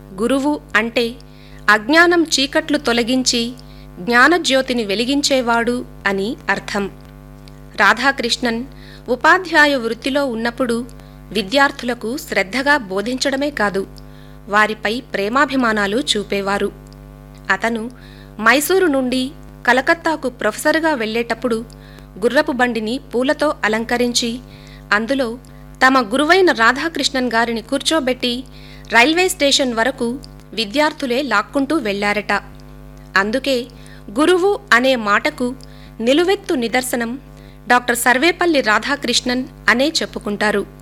గురువు అంటే అజ్ఞానం చీకట్లు తొలగించి జ్ఞానజ్యోతిని వెలిగించేవాడు అని అర్థం రాధాకృష్ణన్ ఉపాధ్యాయ వృత్తిలో ఉన్నప్పుడు విద్యార్థులకు శ్రద్ధగా బోధించడమే కాదు వారిపై ప్రేమాభిమానాలు చూపేవారు అతను మైసూరు నుండి కలకత్తాకు ప్రొఫెసర్గా వెళ్ళేటప్పుడు గుర్రపు బండిని పూలతో అలంకరించి అందులో తమ గురువైన రాధాకృష్ణన్ గారిని కూర్చోబెట్టి రైల్వే స్టేషన్ వరకు విద్యార్థులే లాక్కుంటూ వెళ్లారట అందుకే గురువు అనే మాటకు నిలువెత్తు నిదర్శనం డాక్టర్ సర్వేపల్లి రాధాకృష్ణన్ అనే చెప్పుకుంటారు